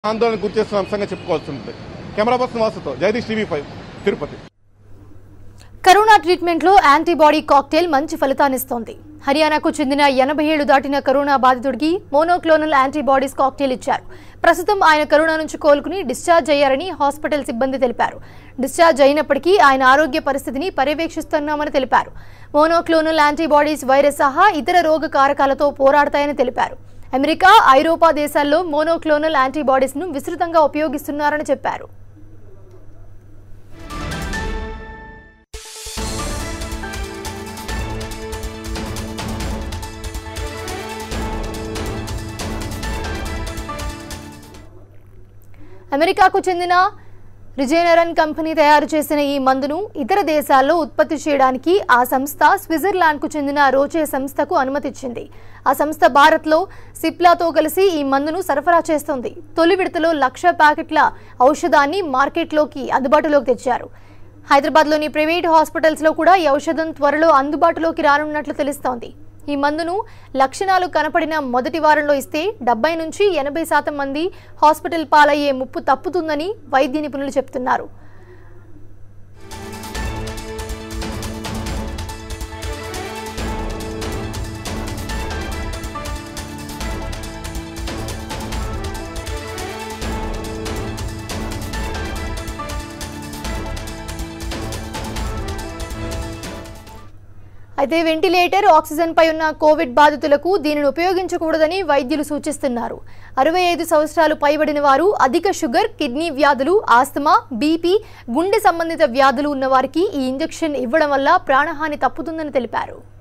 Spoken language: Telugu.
ఆందోళన గురి చేస్తున్న అంశంగా చెప్పుకోవాల్సి ఉంటుంది కెమెరా పర్సన్ వాసుతో Jagadish TV five Tirupati corona ట్రీట్మెంట్లో యాంటీబాడీ కాక్టైల్ మంచి ఫలితాన్నిస్తోంది హర్యానాకు చెందిన ఎనభై ఏళ్లు దాటిన కరోనా బాధితుడికి మోనోక్లోనల్ యాంటీబాడీస్ కాక్టైల్ ఇచ్చారు ప్రస్తుతం ఆయన కరోనా నుంచి కోలుకుని డిశ్చార్జ్ అయ్యారని హాస్పిటల్ సిబ్బంది తెలిపారు డిశ్చార్జ్ అయినప్పటికీ ఆయన ఆరోగ్య పరిస్థితిని పర్యవేక్షిస్తున్నామని తెలిపారు మోనోక్లోనల్ యాంటీబాడీస్ వైరస్ సహా ఇతర రోగ కారకాలతో పోరాడతాయని తెలిపారు అమెరికా ఐరోపా దేశాల్లో మోనోక్లోనల్ యాంటీబాడీస్ ను విస్తృతంగా ఉపయోగిస్తున్నారని చెప్పారు అమెరికాకు చెందిన రిజేనరన్ కంపెనీ తయారు చేసిన ఈ మందును ఇతర దేశాల్లో ఉత్పత్తి చేయడానికి ఆ సంస్థ స్విట్జర్లాండ్కు చెందిన రోచే సంస్థకు అనుమతిచ్చింది ఆ సంస్థ భారత్లో సిప్లాతో కలిసి ఈ మందును సరఫరా చేస్తోంది తొలి విడతలో లక్ష ప్యాకెట్ల ఔషధాన్ని మార్కెట్లోకి అందుబాటులోకి తెచ్చారు హైదరాబాద్లోని ప్రైవేట్ హాస్పిటల్స్లో కూడా ఈ ఔషధం త్వరలో అందుబాటులోకి రానున్నట్లు తెలుస్తోంది ఈ మందును లక్షణాలు కనపడిన మొదటి వారంలో ఇస్తే డెబ్బై నుంచి ఎనభై శాతం మంది హాస్పిటల్ పాలయ్యే ముప్పు తప్పుతుందని వైద్య నిపుణులు చెప్తున్నారు అయితే వెంటిలేటర్ ఆక్సిజన్ పై ఉన్న కోవిడ్ బాధితులకు దీనిని ఉపయోగించకూడదని వైద్యులు సూచిస్తున్నారు అరవై ఐదు సంవత్సరాలు పైబడిన వారు అధిక షుగర్ కిడ్నీ వ్యాధులు ఆస్తమా బీపీ గుండె సంబంధిత వ్యాధులు ఉన్న వారికి ఈ ఇంజెక్షన్ ఇవ్వడం వల్ల ప్రాణహాని తప్పుతుందని తెలిపారు